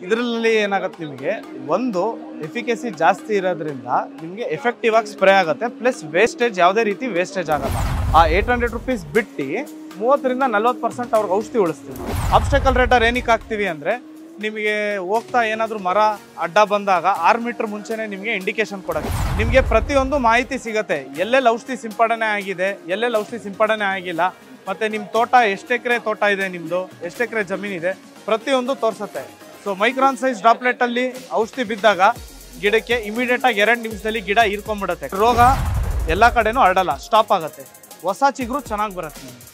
ಇದರಲ್ಲಿ ಏನಾಗುತ್ತೆ ನಿಮಗೆ ಒಂದು ಎಫಿಕೆಸಿ ಜಾಸ್ತಿ ಇರೋದ್ರಿಂದ ನಿಮಗೆ ಎಫೆಕ್ಟಿವ್ ಆಗಿ ಸ್ಪ್ರೇ ಆಗುತ್ತೆ ಪ್ಲಸ್ ವೇಸ್ಟೇಜ್ ಯಾವುದೇ ರೀತಿ ವೇಸ್ಟೇಜ್ ಆಗಲ್ಲ ಆ ಏಟ್ ಹಂಡ್ರೆಡ್ ರುಪೀಸ್ ಬಿಟ್ಟು ಮೂವತ್ತರಿಂದ ನಲ್ವತ್ತು ಪರ್ಸೆಂಟ್ ಅವ್ರಿಗೆ ಔಷಧಿ ಉಳಿಸ್ತೀವಿ ಅಬ್ಸ್ಟಕಲ್ ರೇಟರ್ ಏನಕ್ಕೆ ಹಾಕ್ತೀವಿ ಅಂದರೆ ನಿಮಗೆ ಹೋಗ್ತಾ ಏನಾದರೂ ಮರ ಅಡ್ಡ ಬಂದಾಗ ಆರು ಮೀಟರ್ ಮುಂಚೆನೇ ನಿಮಗೆ ಇಂಡಿಕೇಶನ್ ಕೊಡೋದು ನಿಮಗೆ ಪ್ರತಿಯೊಂದು ಮಾಹಿತಿ ಸಿಗುತ್ತೆ ಎಲ್ಲೆಲ್ಲಿ ಔಷಧಿ ಸಿಂಪಡಣೆ ಆಗಿದೆ ಎಲ್ಲೆಲ್ಲಿ ಔಷಧಿ ಸಿಂಪಡಣೆ ಆಗಿಲ್ಲ ಮತ್ತು ನಿಮ್ಮ ತೋಟ ಎಷ್ಟು ಎಕರೆ ತೋಟ ಇದೆ ನಿಮ್ಮದು ಎಷ್ಟು ಎಕರೆ ಜಮೀನಿದೆ ಪ್ರತಿಯೊಂದು ತೋರಿಸುತ್ತೆ ಸೊ ಮೈಕ್ರಾನ್ ಸೈಜ್ ಡ್ರಾಪ್ಲೆಟಲ್ಲಿ ಔಷಧಿ ಬಿದ್ದಾಗ ಗಿಡಕ್ಕೆ ಇಮಿಡಿಯೇಟಾಗಿ ಎರಡು ನಿಮಿಷದಲ್ಲಿ ಗಿಡ ಹೀರ್ಕೊಂಡ್ಬಿಡುತ್ತೆ ರೋಗ ಎಲ್ಲ ಕಡೆನೂ ಹರಡಲ್ಲ ಸ್ಟಾಪ್ ಆಗುತ್ತೆ ಹೊಸ ಚಿಗುರು ಚೆನ್ನಾಗಿ ಬರುತ್ತೆ ನಿಮ್ಗೆ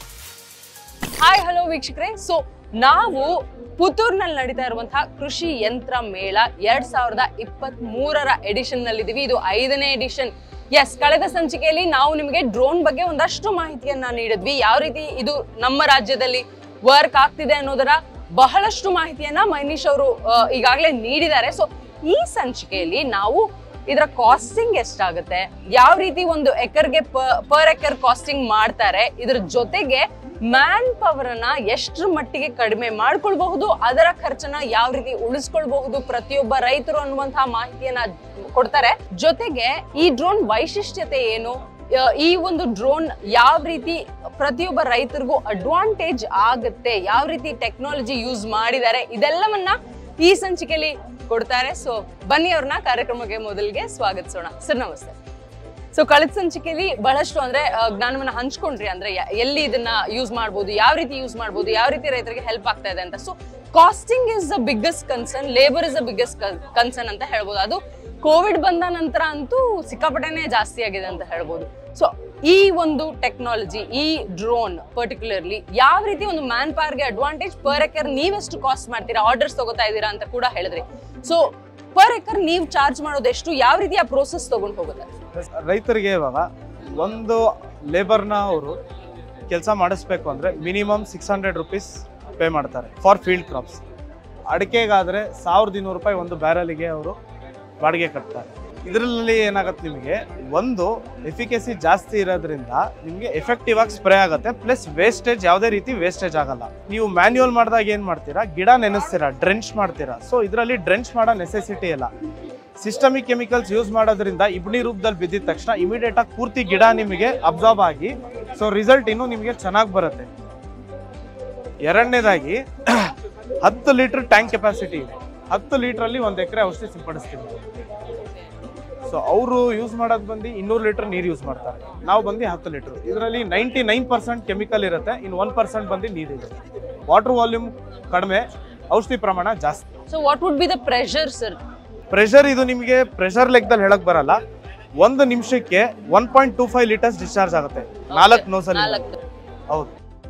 ಹಾಯ್ ಹಲೋ ವೀಕ್ಷಕರೇ ಸೊ ನಾವು ಪುತ್ತೂರ್ನಲ್ಲಿ ನಡೀತಾ ಇರುವಂತಹ ಕೃಷಿ ಯಂತ್ರ ಮೇಳ ಎರಡ್ ಸಾವಿರದ ಇಪ್ಪತ್ತ್ ಮೂರರ ಎಡಿಷನ್ ನಲ್ಲಿದ್ದೀವಿ ಇದು ಐದನೇ ಎಡಿಷನ್ ಎಸ್ ಕಳೆದ ಸಂಚಿಕೆಯಲ್ಲಿ ನಾವು ನಿಮಗೆ ಡ್ರೋನ್ ಬಗ್ಗೆ ಒಂದಷ್ಟು ಮಾಹಿತಿಯನ್ನ ನೀಡಿದ್ವಿ ಯಾವ ರೀತಿ ಇದು ನಮ್ಮ ರಾಜ್ಯದಲ್ಲಿ ವರ್ಕ್ ಆಗ್ತಿದೆ ಅನ್ನೋದರ ಬಹಳಷ್ಟು ಮಾಹಿತಿಯನ್ನ ಮೈನೀಶ್ ಅವರು ಈಗಾಗಲೇ ನೀಡಿದ್ದಾರೆ ಸೊ ಈ ಸಂಚಿಕೆಯಲ್ಲಿ ನಾವು ಇದರ ಕಾಸ್ಟಿಂಗ್ ಎಷ್ಟಾಗುತ್ತೆ ಯಾವ ರೀತಿ ಒಂದು ಎಕರ್ಗೆ ಪರ್ ಎಕರ್ ಕಾಸ್ಟಿಂಗ್ ಮಾಡ್ತಾರೆ ಇದ್ರ ಜೊತೆಗೆ ಮ್ಯಾನ್ ಪವರ್ ಅನ್ನ ಎಷ್ಟ್ರ ಮಟ್ಟಿಗೆ ಕಡಿಮೆ ಮಾಡ್ಕೊಳ್ಬಹುದು ಅದರ ಖರ್ಚನ್ನ ಯಾವ ರೀತಿ ಉಳಿಸ್ಕೊಳ್ಬಹುದು ಪ್ರತಿಯೊಬ್ಬ ರೈತರು ಅನ್ನುವಂತಹ ಮಾಹಿತಿಯನ್ನ ಕೊಡ್ತಾರೆ ಜೊತೆಗೆ ಈ ಡ್ರೋನ್ ವೈಶಿಷ್ಟ್ಯತೆ ಏನು ಆ, ಈ ಒಂದು ಡ್ರೋನ್ ಯಾವ ರೀತಿ ಪ್ರತಿಯೊಬ್ಬ ರೈತರಿಗೂ ಅಡ್ವಾಂಟೇಜ್ ಆಗುತ್ತೆ ಯಾವ ರೀತಿ ಟೆಕ್ನಾಲಜಿ ಯೂಸ್ ಮಾಡಿದ್ದಾರೆ ಇದೆಲ್ಲವನ್ನ ಈ ಸಂಚಿಕೆಯಲ್ಲಿ ಕೊಡ್ತಾರೆ ಸೊ ಬನ್ನಿ ಅವ್ರನ್ನ ಕಾರ್ಯಕ್ರಮಕ್ಕೆ ಮೊದಲಿಗೆ ಸ್ವಾಗತಿಸೋಣ ಸರ್ ನಮಸ್ತೆ ಸೊ ಕಳೆದ ಸಂಚಿಕೆಯಲ್ಲಿ ಬಹಳಷ್ಟು ಅಂದ್ರೆ ಆ, ಜ್ಞಾನವನ್ನ ಹಂಚ್ಕೊಂಡ್ರಿ ಅಂದ್ರೆ ಯ- ಎಲ್ಲಿ ಇದನ್ನ ಯೂಸ್ ಮಾಡ್ಬೋದು ಯಾವ ರೀತಿ ಯೂಸ್ ಮಾಡ್ಬೋದು ಯಾವ ರೀತಿ ರೈತರಿಗೆ ಹೆಲ್ಪ್ ಆಗ್ತಾ ಇದೆ ಅಂತ so costing is the biggest concern labour is the biggest concern ಅಂತ ಹೇಳ್ಬೋದು ಅದು ಕೋವಿಡ್ ಬಂದ ನಂತರ ಅಂತೂ ಸಿಕ್ಕಾಪಟ್ಟೆನೆ ಜಾಸ್ತಿ ಆಗಿದೆ ಅಂತ ಹೇಳ್ಬೋದು ಸೊ ಈ ಒಂದು ಟೆಕ್ನಾಲಜಿ ಈ ಡ್ರೋನ್ ಪರ್ಟಿಕ್ಯುಲರ್ಲಿ ಯಾವ ರೀತಿ ಒಂದು ಮ್ಯಾನ್ ಪವರ್ಗೆ ಅಡ್ವಾಂಟೇಜ್ ಪರ್ ಎಕರ್ ನೀವೆಷ್ಟು ಕಾಸ್ಟ್ ಮಾಡ್ತೀರಾ ಆರ್ಡರ್ಸ್ ತಗೋತಾ ಇದ್ದೀರಾ ಅಂತ ಕೂಡ ಹೇಳಿದ್ರಿ ಸೊ ಪರ್ ಎಕರ್ ನೀವು ಚಾರ್ಜ್ ಮಾಡೋದು ಎಷ್ಟು ಯಾವ ರೀತಿ ಆ ಪ್ರೋಸೆಸ್ ತಗೊಂಡು ಹೋಗುತ್ತೆ ರೈತರಿಗೆ ಇವಾಗ ಒಂದು ಲೇಬರ್ನ ಅವರು ಕೆಲಸ ಮಾಡಿಸ್ಬೇಕು ಅಂದರೆ minimum six hundred rupees pay ಮಾಡ್ತಾರೆ ಫಾರ್ ಫೀಲ್ಡ್ ಕ್ರಾಪ್ಸ್ ಅಡಿಕೆಗಾದರೆ ಸಾವಿರದ ಇನ್ನೂರು ರೂಪಾಯಿ ಒಂದು ಬ್ಯಾರಲಿಗೆ ಅವರು ಬಾಡಿಗೆ ಕಟ್ತಾರೆ ಇದರಲ್ಲಿ ಏನಾಗುತ್ತೆ ನಿಮಗೆ ಒಂದು ಎಫಿಕೆಸಿ ಜಾಸ್ತಿ ಇರೋದ್ರಿಂದ ನಿಮಗೆ ಎಫೆಕ್ಟಿವ್ ಆಗಿ ಸ್ಪ್ರೇ ಆಗುತ್ತೆ ಪ್ಲಸ್ ವೇಸ್ಟೇಜ್ ಯಾವುದೇ ರೀತಿ ವೇಸ್ಟೇಜ್ ಆಗಲ್ಲ ನೀವು ಮ್ಯಾನ್ಯುವಲ್ ಮಾಡಿದಾಗ ಏನು ಮಾಡ್ತೀರಾ ಗಿಡ ನೆನೆಸ್ತೀರಾ ಡ್ರೆಂಚ್ ಮಾಡ್ತೀರಾ ಸೊ ಇದರಲ್ಲಿ ಡ್ರೆಂಚ್ ಮಾಡೋ ನೆಸೆಸಿಟಿ ಇಲ್ಲ ಸಿಸ್ಟಮಿಕ್ ಕೆಮಿಕಲ್ಸ್ ಯೂಸ್ ಮಾಡೋದ್ರಿಂದ ಇಬ್ನಿ ರೂಪದಲ್ಲಿ ಬಿದ್ದಿದ ತಕ್ಷಣ ಇಮಿಡಿಯೇಟ್ ಆಗಿ ಪೂರ್ತಿ ಗಿಡ ನಿಮಗೆ ಅಬ್ಸಾರ್ಬ್ ಆಗಿ ಸೊ ರಿಸಲ್ಟ್ ಇನ್ನೂ ನಿಮಗೆ ಚೆನ್ನಾಗಿ ಬರುತ್ತೆ ಎರಡನೇದಾಗಿ ಹತ್ತು ಲೀಟರ್ ಟ್ಯಾಂಕ್ ಕೆಪಾಸಿಟಿ ಇದೆ ಹತ್ತು ಲೀಟ್ರಲ್ಲಿ ಒಂದು ಎಕರೆ ಔಷಧಿ ಸಿಂಪಡಿಸ್ತೀವಿ ಸೊ ಅವರು ಯೂಸ್ ಮಾಡೋದು ಬಂದು ಇನ್ನೂರು ಲೀಟರ್ ನೀರು ಯೂಸ್ ಮಾಡ್ತಾರೆ ನಾವು ಬಂದು ಹತ್ತು ಲೀಟರ್ ಇದರಲ್ಲಿ ನೈಂಟಿ ನೈನ್ ಪರ್ಸೆಂಟ್ ಕೆಮಿಕಲ್ ಇರುತ್ತೆ ಇನ್ನು ಒನ್ ಪರ್ಸೆಂಟ್ ಬಂದು ನೀರಿರುತ್ತೆ ವಾಟರ್ ವಾಲ್ಯೂಮ್ ಕಡಿಮೆ ಔಷಧಿ ಪ್ರಮಾಣ ಜಾಸ್ತಿ so what would be the pressure sir pressure ಇದು ನಿಮಗೆ ಪ್ರೆಷರ್ ಲೆಕ್ಕದಲ್ಲಿ ಹೇಳಕ್ ಬರಲ್ಲ ಒಂದು ನಿಮಿಷಕ್ಕೆ one point two five litres discharge ಆಗುತ್ತೆ ನಾಲ್ಕು ನೋಸಲ್ಲಿ ನಾಲ್ಕು ಹೌದು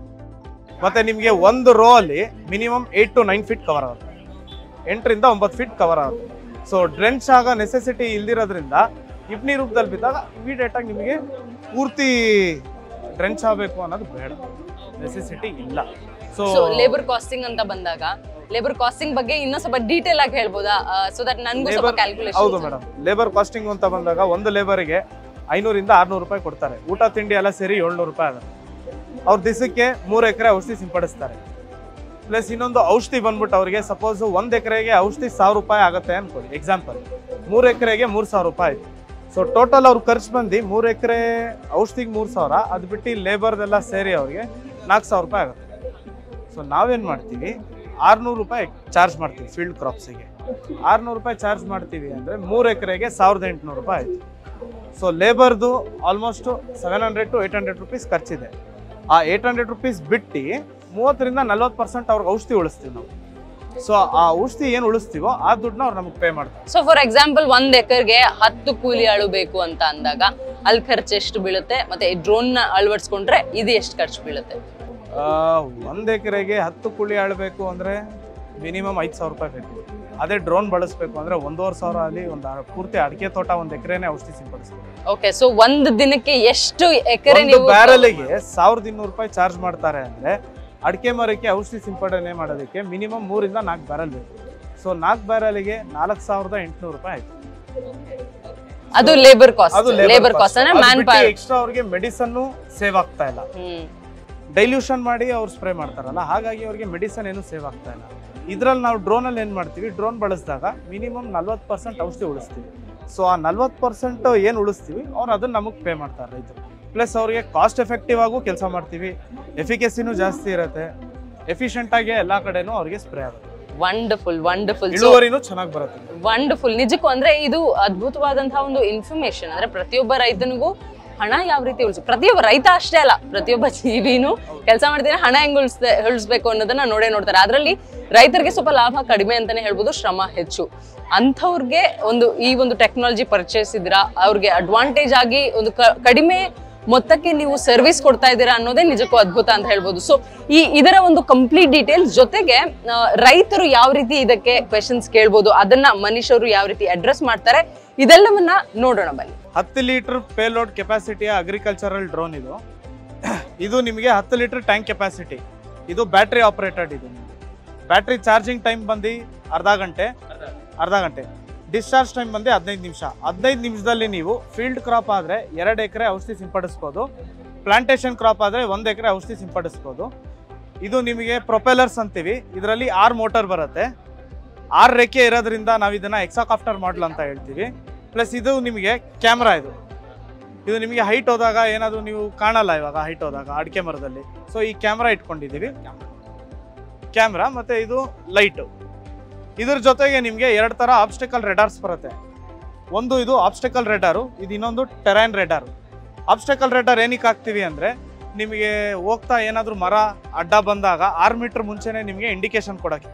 ಮತ್ತೆ ನಿಮಗೆ ಒಂದು ರೋ ಅಲ್ಲಿ minimum eight to nine feet cover ಆಗುತ್ತೆ ಎಂಟರಿಂದ ಒಂಬತ್ತು ಫೀಟ್ ಕವರ್ ಆಗುತ್ತೆ ಸೊ ಡ್ರೆಂಚ್ ಆಗೋ ನೆಸೆಸಿಟಿ ಇಲ್ದಿರೋದ್ರಿಂದ ಇಬ್ನಿ ರೂಪದಲ್ಲಿ ಬಿದ್ದಾಗ ಇಮಿಡಿಯೇಟ್ ಆಗಿ ನಿಮಗೆ ಪೂರ್ತಿ ಡ್ರೆಂಚ್ ಆಗಬೇಕು ಅನ್ನೋದು ಬೇಡ ನೆಸೆಸಿಟಿ ಇಲ್ಲ ಸೊ ಸೊ ಲೇಬರ್ ಕಾಸ್ಟಿಂಗ್ ಅಂತ ಬಂದಾಗ ಲೇಬರ್ ಕಾಸ್ಟಿಂಗ್ ಬಗ್ಗೆ ಇನ್ನೂ ಸ್ವಲ್ಪ ಡೀಟೇಲ್ ಆಗಿ ಹೇಳ್ಬೋದಾ ಸೊ ದಟ್ ನನ್ಗೂ ಸ್ವಲ್ಪ ಹೌದು ಕ್ಯಾಲ್ಕುಲೇಷನ್ ಮೇಡಮ್ ಲೇಬರ್ ಕಾಸ್ಟಿಂಗ್ ಅಂತ ಬಂದಾಗ ಒಂದು ಲೇಬರ್ಗೆ ಐನೂರಿಂದ ಆರ್ನೂರು ರೂಪಾಯಿ ಕೊಡ್ತಾರೆ ಊಟ ತಿಂಡಿ ಎಲ್ಲ ಸೇರಿ ಏಳ್ನೂರು ರೂಪಾಯಿ ಆಗುತ್ತೆ ಅವ್ರ ದಿವಸಕ್ಕೆ ಮೂರು ಎಕರೆ ಔಷಧಿ ಸಿಂಪಡಿಸ್ತಾರೆ ಪ್ಲಸ್ ಇನ್ನೊಂದು ಔಷಧಿ ಬಂದ್ಬಿಟ್ಟು ಅವ್ರಿಗೆ ಸಪೋಸ್ ಒಂದು ಎಕರೆಗೆ ಔಷಧಿ ಸಾವಿರ ರೂಪಾಯಿ ಆಗುತ್ತೆ ಅನ್ಕೊಳ್ಳಿ ಎಕ್ಸಾಂಪಲ್ ಮೂರು ಎಕರೆಗೆ ಮೂರು ಸಾವಿರ ರೂಪಾಯಿ ಆಯ್ತು ಸೊ ಟೋಟಲ್ ಅವ್ರ ಖರ್ಚು ಬಂದು ಮೂರು ಎಕರೆ ಔಷಧಿಗೆ ಮೂರು ಸಾವಿರ ಅದು ಬಿಟ್ಟು ಲೇಬರ್ದೆಲ್ಲ ಸೇರಿ ಅವ್ರಿಗೆ ನಾಲ್ಕು ಸಾವಿರ ರೂಪಾಯಿ ಆಗುತ್ತೆ ಸೊ ನಾವೇನು ಮಾಡ್ತೀವಿ ಆರ್ನೂರು ರೂಪಾಯಿ ಚಾರ್ಜ್ ಮಾಡ್ತೀವಿ ಫೀಲ್ಡ್ ಕ್ರಾಪ್ಸಿಗೆ ಆರ್ನೂರು ರೂಪಾಯಿ ಚಾರ್ಜ್ ಮಾಡ್ತೀವಿ ಅಂದರೆ ಮೂರು ಎಕರೆಗೆ ಸಾವಿರದ ಎಂಟುನೂರು ರೂಪಾಯಿ ಆಯಿತು ಸೊ ಲೇಬರ್ದು almost seven hundred to eight hundred rupees ಖರ್ಚಿದೆ ಆ ಏಯ್ಟ್ ಹಂಡ್ರೆಡ್ ರುಪೀಸ್ ಬಿಟ್ಟು ಮೂವತ್ತರಿಂದ ನಲ್ವತ್ತು ಪರ್ಸೆಂಟ್ ಅವ್ರಿಗೆ ಔಷಧಿ ಉಳಿಸ್ತೀವಿ ನಾವು ಸೊ ಆ ಔಷಧಿ ಏನು ಉಳಿಸ್ತೀವೋ ಆ ದುಡ್ಡನ್ನ ಅವ್ರು ನಮಗೆ ಪೇ ಮಾಡ್ತಾರೆ ಸೊ ಫಾರ್ ಎಕ್ಸಾಂಪಲ್ ಒಂದ್ ಎಕರ್ಗೆ ಹತ್ತು ಕೂಲಿ ಆಳು ಬೇಕು ಅಂತ ಅಂದಾಗ ಅಲ್ಲಿ ಖರ್ಚು ಎಷ್ಟು ಬೀಳುತ್ತೆ ಮತ್ತೆ ಡ್ರೋನ್ ನ ಅಳವಡಿಸ್ಕೊಂಡ್ರೆ ಇದು ಎಷ್ಟು ಖರ್ಚು ಬೀಳುತ್ತೆ ಒಂದು ಎಕರೆಗೆ ಹತ್ತು ಕುಳಿ ಆಳಬೇಕು ಅಂದರೆ ಮಿನಿಮಮ್ ಐದು ಸಾವಿರ ರೂಪಾಯಿ ಬೇಕು ಅದೇ ಡ್ರೋನ್ ಬಳಸಬೇಕು ಅಂದರೆ ಒಂದೂವರೆ ಸಾವಿರ ಅಲ್ಲಿ ಒಂದು ಆ- ಪೂರ್ತಿ ಅಡಿಕೆ ತೋಟ ಒಂದು ಎಕರೆನೇ ಔಷಧಿ ಸಿಂಪಡಿಸ್ಬೇಕು ಓಕೆ ಸೊ ಒಂದ್ ದಿನಕ್ಕೆ ಎಷ್ಟು ಎಕರೆ ಒಂದು ನೀವು ಬ್ಯಾರಲಿಗೆ ಸಾವಿರದ ಇನ್ನೂರು ರೂಪಾಯಿ ಚಾರ್ಜ್ ಮಾಡ್ತಾರೆ ಅಂದ್ರೆ ಅಡಿಕೆ ಮರಕ್ಕೆ ಔಷಧಿ ಸಿಂಪಡಣೆ ಮಾಡೋದಕ್ಕೆ ಮಿನಿಮಮ್ ಮೂರಿಂದ ನಾಲ್ಕು ಬ್ಯಾರಲ್ ಬೇಕು ಸೊ ನಾಲ್ಕು ಬ್ಯಾರಲಿಗೆ ನಾಲ್ಕು ಸಾವಿರದ ಎಂಟುನೂರು ರೂಪಾಯಿ ಆಯ್ತು ಅದು ಲೇಬರ್ ಕಾಸ್ಟ್ ಅದು ಲೇಬರ್ ಕಾಸ್ಟ್ ಅಂದ್ರೆ ಮ್ಯಾನ್ ಪವರ್ ಎಕ್ಸ್ಟ್ರಾ ಅವ್ರಿಗೆ ಮೆಡಿಸನ್ ಸೇವ್ ಆಗ್ತಾ ಇಲ್ಲ ಹ್ಮ್ ಡೈಲ್ಯೂಷನ್ ಮಾಡಿ ಅವ್ರು ಸ್ಪ್ರೇ ಮಾಡ್ತಾರಲ್ಲ ಹಾಗಾಗಿ ಅವ್ರಿಗೆ ಮೆಡಿಸನ್ ಏನು ಸೇವ್ ಆಗ್ತಾ ಇಲ್ಲ ಇದ್ರಲ್ಲಿ ನಾವು ಡ್ರೋನಲ್ಲಿ ಏನು ಮಾಡ್ತೀವಿ ಡ್ರೋನ್ ಬಳಸಿದಾಗ ಮಿನಿಮಮ್ ನಲ್ವತ್ತು ಪರ್ಸೆಂಟ್ ಔಷಧಿ ಉಳಿಸ್ತೀವಿ ಸೊ ಆ ನಲ್ವತ್ತು ಪರ್ಸೆಂಟ್ ಏನು ಉಳಿಸ್ತೀವಿ ಅವ್ರು ಅದನ್ನು ನಮಗೆ ಪೇ ಮಾಡ್ತಾರೆ ರೈತರು ಪ್ಲಸ್ ಅವ್ರಿಗೆ ಕಾಸ್ಟ್ ಎಫೆಕ್ಟಿವ್ ಆಗು ಕೆಲಸ ಮಾಡ್ತೀವಿ ಎಫಿಕೆಸಿನೂ ಜಾಸ್ತಿ ಇರುತ್ತೆ ಎಫಿಷಿಯೆಂಟ್ ಆಗಿ ಎಲ್ಲ ಕಡೆನೂ ಅವ್ರಿಗೆ ಸ್ಪ್ರೇ ಆಗುತ್ತೆ ವಂಡರ್ಫುಲ್ ವಂಡರ್ಫುಲ್ ಇಳುವರಿನೂ ಚೆನ್ನಾಗಿ ಬರುತ್ತೆ ವಂಡರ್ಫುಲ್ ನಿಜಕ್ಕೂ ಅಂದ್ರೆ ಇದು ಅದ್ಭುತವಾದಂತಹ ಒಂದು ಇನ್ಫಾರ್ಮೇಶನ್ ಅಂದ್ರೆ ಪ್ರತಿಯೊಬ್ಬ ರೈತನಿಗೂ ಹಣ ಯಾವ ರೀತಿ ಉಳಿಸ್ ಪ್ರತಿಯೊಬ್ಬ ರೈತ ಅಷ್ಟೇ ಅಲ್ಲ ಪ್ರತಿಯೊಬ್ಬ ಜೀವಿನೂ ಕೆಲಸ ಮಾಡ್ತೀನಿ ಹಣ ಹೆಂಗ್ ಉಳಿಸ್ ಉಳಿಸ್ಬೇಕು ಅನ್ನೋದನ್ನ ನೋಡೇ ನೋಡ್ತಾರೆ ಅದರಲ್ಲಿ ರೈತರಿಗೆ ಸ್ವಲ್ಪ ಲಾಭ ಕಡಿಮೆ ಅಂತಾನೆ ಹೇಳ್ಬೋದು ಶ್ರಮ ಹೆಚ್ಚು ಅಂಥವ್ರಿಗೆ ಒಂದು ಈ ಒಂದು ಟೆಕ್ನಾಲಜಿ ಪರ್ಚೇಸ್ ಇದ್ದೀರಾ ಅವ್ರಿಗೆ ಅಡ್ವಾಂಟೇಜ್ ಆಗಿ ಒಂದು ಕ- ಕಡಿಮೆ ಮೊತ್ತಕ್ಕೆ ನೀವು ಸರ್ವಿಸ್ ಕೊಡ್ತಾ ಇದ್ದೀರಾ ಅನ್ನೋದೇ ನಿಜಕ್ಕೂ ಅದ್ಭುತ ಅಂತ ಹೇಳ್ಬೋದು ಸೊ ಈ ಇದರ ಒಂದು ಕಂಪ್ಲೀಟ್ ಡೀಟೇಲ್ಸ್ ಜೊತೆಗೆ ಆ, ರೈತರು ಯಾವ ರೀತಿ ಇದಕ್ಕೆ ಕ್ವೆಶನ್ಸ್ ಕೇಳ್ಬೋದು ಅದನ್ನ ಮನುಷ್ಯರು ಯಾವ ರೀತಿ ಅಡ್ರೆಸ್ ಮಾಡ್ತಾರೆ ಇದೆಲ್ಲವನ್ನ ನೋಡೋಣ ಬನ್ನಿ ಹತ್ತು ಲೀಟರ್ ಪೇಲೋಡ್ ಕೆಪಾಸಿಟಿಯ ಅಗ್ರಿಕಲ್ಚರಲ್ ಡ್ರೋನ್ ಇದು ಇದು ನಿಮಗೆ ಹತ್ತು ಲೀಟರ್ ಟ್ಯಾಂಕ್ ಕೆಪಾಸಿಟಿ ಇದು ಬ್ಯಾಟ್ರಿ ಆಪರೇಟೆಡ್ ಇದು ಬ್ಯಾಟ್ರಿ ಚಾರ್ಜಿಂಗ್ ಟೈಮ್ ಬಂದು ಅರ್ಧ ಗಂಟೆ ಅರ್ಧ ಗಂಟೆ ಡಿಸ್ಚಾರ್ಜ್ ಟೈಮ್ ಬಂದು ಹದಿನೈದು ನಿಮಿಷ ಹದಿನೈದು ನಿಮಿಷದಲ್ಲಿ ನೀವು ಫೀಲ್ಡ್ ಕ್ರಾಪ್ ಆದರೆ ಎರಡು ಎಕರೆ ಔಷಧಿ ಸಿಂಪಡಿಸ್ಬೋದು ಪ್ಲಾಂಟೇಶನ್ ಕ್ರಾಪ್ ಆದರೆ ಒಂದು ಎಕರೆ ಔಷಧಿ ಸಿಂಪಡಿಸ್ಬೋದು ಇದು ನಿಮಗೆ ಪ್ರೊಪೆಲರ್ಸ್ ಅಂತೀವಿ ಇದರಲ್ಲಿ ಆರು ಮೋಟರ್ ಬರುತ್ತೆ ಆರು ರೆಕ್ಕೆ ಇರೋದ್ರಿಂದ ನಾವು ಇದನ್ನು ಎಕ್ಸಾಕಾಫ್ಟರ್ ಮಾಡಲ್ ಅಂತ ಹೇಳ್ತೀವಿ ಪ್ಲಸ್ ಇದು ನಿಮಗೆ ಕ್ಯಾಮ್ರಾ ಇದು ಇದು ನಿಮಗೆ ಹೈಟ್ ಹೋದಾಗ ಏನಾದರೂ ನೀವು ಕಾಣಲ್ಲ ಇವಾಗ ಹೈಟ್ ಹೋದಾಗ ಅಡಿಕೆ ಮರದಲ್ಲಿ ಸೊ ಈ ಕ್ಯಾಮ್ರಾ ಇಟ್ಕೊಂಡಿದ್ದೀವಿ ಕ್ಯಾಮ್ರಾ ಮತ್ತು ಇದು ಲೈಟು ಇದ್ರ ಜೊತೆಗೆ ನಿಮಗೆ ಎರಡು ಥರ ಆಬ್ಸ್ಟಿಕಲ್ ರೆಡಾರ್ಸ್ ಬರುತ್ತೆ ಒಂದು ಇದು ಆಬ್ಸ್ಟಿಕಲ್ ರೆಡಾರು ಇದು ಇನ್ನೊಂದು ಟೆರೈನ್ ರೆಡಾರು ಆಬ್ಸ್ಟಿಕಲ್ ರೆಡಾರ್ ಏನಕ್ಕೆ ಹಾಕ್ತೀವಿ ಅಂದರೆ ನಿಮಗೆ ಹೋಗ್ತಾ ಏನಾದರೂ ಮರ ಅಡ್ಡ ಬಂದಾಗ ಆರು ಮೀಟ್ರ್ ಮುಂಚೆನೇ ನಿಮಗೆ ಇಂಡಿಕೇಶನ್ ಕೊಡೋಕ್ಕೆ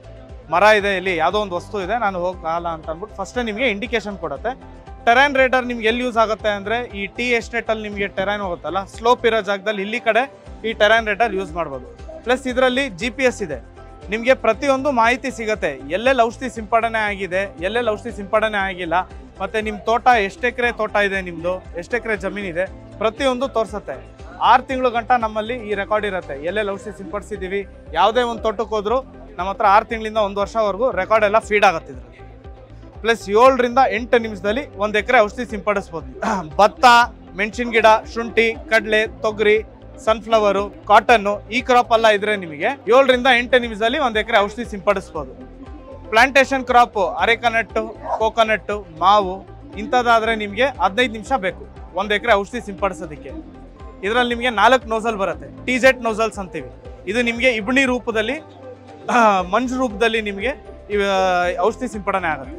ಮರ ಇದೆ ಇಲ್ಲಿ ಯಾವುದೋ ಒಂದು ವಸ್ತು ಇದೆ ನಾನು ಹೋಗಲ್ಲ ಅಂತ ಅಂದ್ಬಿಟ್ಟು ಫಸ್ಟೇ ನಿಮಗೆ ಇಂಡಿಕೇಶನ್ ಕೊಡುತ್ತೆ ಟೆರೈನ್ ರೇಡರ್ ನಿಮ್ಗೆ ಎಲ್ಲಿ ಯೂಸ್ ಆಗುತ್ತೆ ಅಂದರೆ ಈ ಟಿ ಎಸ್ಟೇಟಲ್ಲಿ ನಿಮಗೆ ಟೆರೈನ್ ಹೋಗುತ್ತಲ್ಲ ಸ್ಲೋಪ್ ಇರೋ ಜಾಗದಲ್ಲಿ ಇಲ್ಲಿ ಕಡೆ ಈ ಟೆರೈನ್ ರೇಡರ್ ಯೂಸ್ ಮಾಡ್ಬೋದು ಪ್ಲಸ್ ಇದರಲ್ಲಿ ಜಿ ಪಿ ಎಸ್ ಇದೆ ನಿಮಗೆ ಪ್ರತಿಯೊಂದು ಮಾಹಿತಿ ಸಿಗುತ್ತೆ ಎಲ್ಲೆಲ್ಲಿ ಔಷಧಿ ಸಿಂಪಡಣೆ ಆಗಿದೆ ಎಲ್ಲೆಲ್ಲಿ ಔಷಧಿ ಸಿಂಪಡಣೆ ಆಗಿಲ್ಲ ಮತ್ತು ನಿಮ್ಮ ತೋಟ ಎಷ್ಟು ಎಕರೆ ತೋಟ ಇದೆ ನಿಮ್ಮದು ಎಷ್ಟು ಎಕರೆ ಜಮೀನಿದೆ ಪ್ರತಿಯೊಂದು ತೋರಿಸುತ್ತೆ ಆರು ತಿಂಗಳು ಗಂಟ ನಮ್ಮಲ್ಲಿ ಈ ರೆಕಾರ್ಡ್ ಇರುತ್ತೆ ಎಲ್ಲೆಲ್ಲಿ ಔಷಧಿ ಸಿಂಪಡಿಸಿದ್ದೀವಿ ಯಾವುದೇ ಒಂದು ತೋಟಕ್ಕೆ ಹೋದ್ರು ನಮ್ಮ ಹತ್ರ ಆರು ತಿಂಗಳಿಂದ ಒಂದು ವರ್ಷವರೆಗೂ ರೆಕಾರ್ಡ್ ಎಲ್ಲ ಫೀಡ್ ಆಗುತ್ತೆ ಇದ್ರಲ್ಲಿ ಪ್ಲಸ್ ಏಳರಿಂದ ಎಂಟು ನಿಮಿಷದಲ್ಲಿ ಒಂದು ಎಕರೆ ಔಷಧಿ ಸಿಂಪಡಿಸ್ಬೋದು ಭತ್ತ ಮೆಣಸಿನ ಗಿಡ ಶುಂಠಿ ಕಡಲೆ ತೊಗರಿ ಸನ್ಫ್ಲವರು ಕಾಟನ್ನು ಈ ಕ್ರಾಪ್ ಎಲ್ಲ ಇದ್ರೆ ನಿಮಗೆ ಏಳರಿಂದ ಎಂಟು ನಿಮಿಷದಲ್ಲಿ ಒಂದು ಎಕರೆ ಔಷಧಿ ಸಿಂಪಡಿಸ್ಬೋದು ಪ್ಲಾಂಟೇಶನ್ ಕ್ರಾಪು ಅರೆಕನಟ್ಟು ಕೋಕೋನಟ್ಟು ಮಾವು ಇಂಥದ್ದಾದ್ರೆ ನಿಮಗೆ ಹದಿನೈದು ನಿಮಿಷ ಬೇಕು ಒಂದು ಎಕರೆ ಔಷಧಿ ಸಿಂಪಡಿಸೋದಕ್ಕೆ ಇದರಲ್ಲಿ ನಿಮಗೆ ನಾಲ್ಕು ನೋಸಲ್ ಬರುತ್ತೆ ಟಿ ಜೆಟ್ ನೋಸಲ್ಸ್ ಅಂತೀವಿ ಇದು ನಿಮಗೆ ಇಬ್ಣಿ ರೂಪದಲ್ಲಿ ಆ, ಮಂಜು ರೂಪದಲ್ಲಿ ನಿಮಗೆ ಇವ ಔಷಧಿ ಸಿಂಪಡಣೆ ಆಗುತ್ತೆ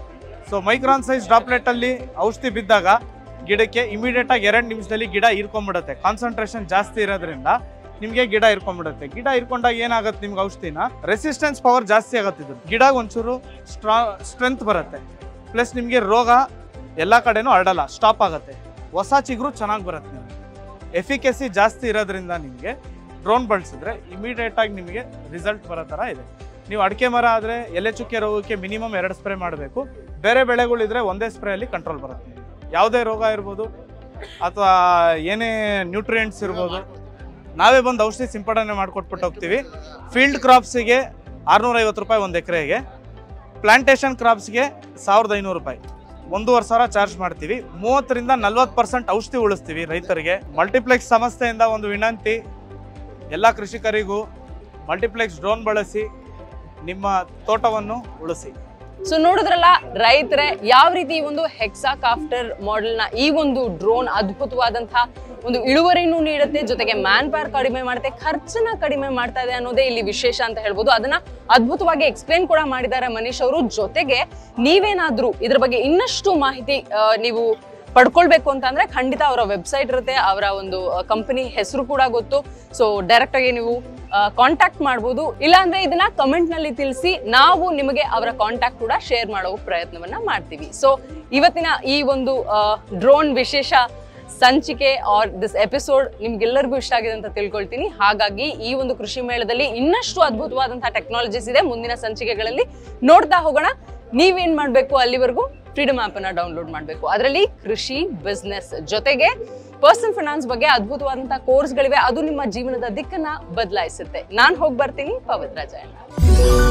ಸೊ ಮೈಕ್ರಾನ್ ಸೈಜ್ ಡ್ರಾಪ್ಲೆಟಲ್ಲಿ ಔಷಧಿ ಬಿದ್ದಾಗ ಗಿಡಕ್ಕೆ ಇಮಿಡಿಯೇಟ್ ಆಗಿ ಎರಡು ನಿಮಿಷದಲ್ಲಿ ಗಿಡ ಇರ್ಕೊಂಡ್ಬಿಡುತ್ತೆ ಕಾನ್ಸಂಟ್ರೇಷನ್ ಜಾಸ್ತಿ ಇರೋದ್ರಿಂದ ನಿಮಗೆ ಗಿಡ ಇರ್ಕೊಂಡ್ಬಿಡುತ್ತೆ ಗಿಡ ಇರ್ಕೊಂಡಾಗ ಏನಾಗುತ್ತೆ ನಿಮ್ಗೆ ಔಷಧಿನ ರೆಸಿಸ್ಟೆನ್ಸ್ ಪವರ್ ಜಾಸ್ತಿ ಆಗುತ್ತೆ ಇದು ಗಿಡ ಒಂಚೂರು ಸ್ಟ್ರಾ ಸ್ಟ್ರೆಂತ್ ಬರುತ್ತೆ ಪ್ಲಸ್ ನಿಮಗೆ ರೋಗ ಎಲ್ಲ ಕಡೆನೂ ಹರಡಲ್ಲ ಸ್ಟಾಪ್ ಆಗುತ್ತೆ ಹೊಸ ಚಿಗುರು ಚೆನ್ನಾಗಿ ಬರುತ್ತೆ ನಿಮಗೆ ಎಫಿಕೆಸಿ ಜಾಸ್ತಿ ಇರೋದ್ರಿಂದ ನಿಮಗೆ ಡ್ರೋನ್ ಬಳಸಿದ್ರೆ ಇಮಿಡಿಯೇಟ್ ಆಗಿ ನಿಮಗೆ ರಿಸಲ್ಟ್ ಬರೋ ಥರ ಇದೆ ನೀವು ಅಡಿಕೆ ಮರ ಆದರೆ ಎಲೆ ಚುಕ್ಕೆ ರೋಗಕ್ಕೆ ಮಿನಿಮಮ್ ಎರಡು ಸ್ಪ್ರೇ ಮಾಡಬೇಕು ಬೇರೆ ಬೆಳೆಗಳಿದ್ರೆ ಒಂದೇ ಸ್ಪ್ರೇಯಲ್ಲಿ ಕಂಟ್ರೋಲ್ ಬರುತ್ತೆ ಯಾವುದೇ ರೋಗ ಇರ್ಬೋದು ಅಥವಾ ಏನೇ ನ್ಯೂಟ್ರಿಯೆಂಟ್ಸ್ ಇರ್ಬೋದು ನಾವೇ ಬಂದು ಔಷಧಿ ಸಿಂಪಡಣೆ ಮಾಡಿಕೊಟ್ಬಿಟ್ಟು ಹೋಗ್ತೀವಿ ಫೀಲ್ಡ್ ಕ್ರಾಪ್ಸಿಗೆ ಆರುನೂರೈವತ್ತು ರೂಪಾಯಿ ಒಂದು ಎಕರೆಗೆ ಪ್ಲಾಂಟೇಶನ್ ಕ್ರಾಪ್ಸ್ಗೆ ಸಾವಿರದ ಐನೂರು ರೂಪಾಯಿ ಒಂದೂವರೆ ಸಾವಿರ ಚಾರ್ಜ್ ಮಾಡ್ತೀವಿ ಮೂವತ್ತರಿಂದ ನಲ್ವತ್ತು ಪರ್ಸೆಂಟ್ ಔಷಧಿ ಉಳಿಸ್ತೀವಿ ರೈತರಿಗೆ ಮಲ್ಟಿಪ್ಲೆಕ್ಸ್ ಸಂಸ್ಥೆಯಿಂದ ಒಂದು ವಿನಂತಿ ಎಲ್ಲ ಕೃಷಿಕರಿಗೂ ಮಲ್ಟಿಪ್ಲೆಕ್ಸ್ ಡ್ರೋನ್ ಬಳಸಿ ನಿಮ್ಮ ತೋಟವನ್ನು ಉಳಿಸಿ ಸೊ ನೋಡಿದ್ರಲ್ಲ ರೈತರೆ ಯಾವ ರೀತಿ ಈ ಒಂದು ಹೆಕ್ಸಾ ಕಾಫ್ಟರ್ ಮಾಡೆಲ್ ನ ಈ ಒಂದು ಡ್ರೋನ್ ಅದ್ಭುತವಾದಂತಹ ಒಂದು ಇಳುವರಿನೂ ನೀಡುತ್ತೆ ಜೊತೆಗೆ ಮ್ಯಾನ್ ಪವರ್ ಕಡಿಮೆ ಮಾಡುತ್ತೆ ಖರ್ಚನ್ನ ಕಡಿಮೆ ಮಾಡ್ತಾ ಇದೆ ಅನ್ನೋದೇ ಇಲ್ಲಿ ವಿಶೇಷ ಅಂತ ಹೇಳ್ಬೋದು ಅದನ್ನ ಅದ್ಭುತವಾಗಿ ಎಕ್ಸ್ಪ್ಲೇನ್ ಕೂಡ ಮಾಡಿದ್ದಾರೆ ಮನೀಶ್ ಅವರು ಜೊತೆಗೆ ನೀವೇನಾದ್ರೂ ಇದ್ರ ಬಗ್ಗೆ ಇನ್ನಷ್ಟು ಮಾಹಿತಿ ಆ, ನೀವು ಪಡ್ಕೊಳ್ಬೇಕು ಅಂತ ಅಂದ್ರೆ ಖಂಡಿತ ಅವರ ವೆಬ್ಸೈಟ್ ಇರುತ್ತೆ ಅವರ ಒಂದು ಕಂಪನಿ ಹೆಸರು ಕೂಡ ಗೊತ್ತು ಸೊ ಡೈರೆಕ್ಟ್ ಆಗಿ ನೀವು ಕಾಂಟ್ಯಾಕ್ಟ್ ಮಾಡ್ಬೋದು ಇಲ್ಲಾಂದ್ರೆ ಇದನ್ನ ಕಮೆಂಟ್ ನಲ್ಲಿ ತಿಳಿಸಿ ನಾವು ನಿಮಗೆ ಅವರ ಕಾಂಟ್ಯಾಕ್ಟ್ ಕೂಡ ಶೇರ್ ಮಾಡೋ ಪ್ರಯತ್ನವನ್ನ ಮಾಡ್ತೀವಿ ಸೊ ಇವತ್ತಿನ ಈ ಒಂದು ಡ್ರೋನ್ ವಿಶೇಷ ಸಂಚಿಕೆ ಆರ್ ದಿಸ್ ಎಪಿಸೋಡ್ ನಿಮ್ಗೆಲ್ಲರಿಗೂ ಇಷ್ಟ ಆಗಿದೆ ಅಂತ ತಿಳ್ಕೊಳ್ತೀನಿ ಹಾಗಾಗಿ ಈ ಒಂದು ಕೃಷಿ ಮೇಳದಲ್ಲಿ ಇನ್ನಷ್ಟು ಅದ್ಭುತವಾದಂತಹ ಟೆಕ್ನಾಲಜೀಸ್ ಇದೆ ಮುಂದಿನ ಸಂಚಿಕೆಗಳಲ್ಲಿ ನೋಡ್ತಾ ಹೋಗೋಣ ನೀವೇನ್ ಮಾಡ್ಬೇಕು ಅಲ್ಲಿವರೆಗೂ ಫ್ರೀಡಮ್ ಆಪ್ ಅನ್ನ ಡೌನ್ಲೋಡ್ ಮಾಡಬೇಕು ಅದರಲ್ಲಿ ಕೃಷಿ ಬಿಸ್ನೆಸ್ ಜೊತೆಗೆ ಪರ್ಸನಲ್ ಫೈನಾನ್ಸ್ ಬಗ್ಗೆ ಅದ್ಭುತವಾದಂತಹ ಕೋರ್ಸ್ಗಳಿವೆ ಅದು ನಿಮ್ಮ ಜೀವನದ ದಿಕ್ಕನ್ನ ಬದಲಾಯಿಸುತ್ತೆ ನಾನ್ ಹೋಗಿ ಬರ್ತೀನಿ ಪವಿತ್ರ ಜಯಣ್ಣ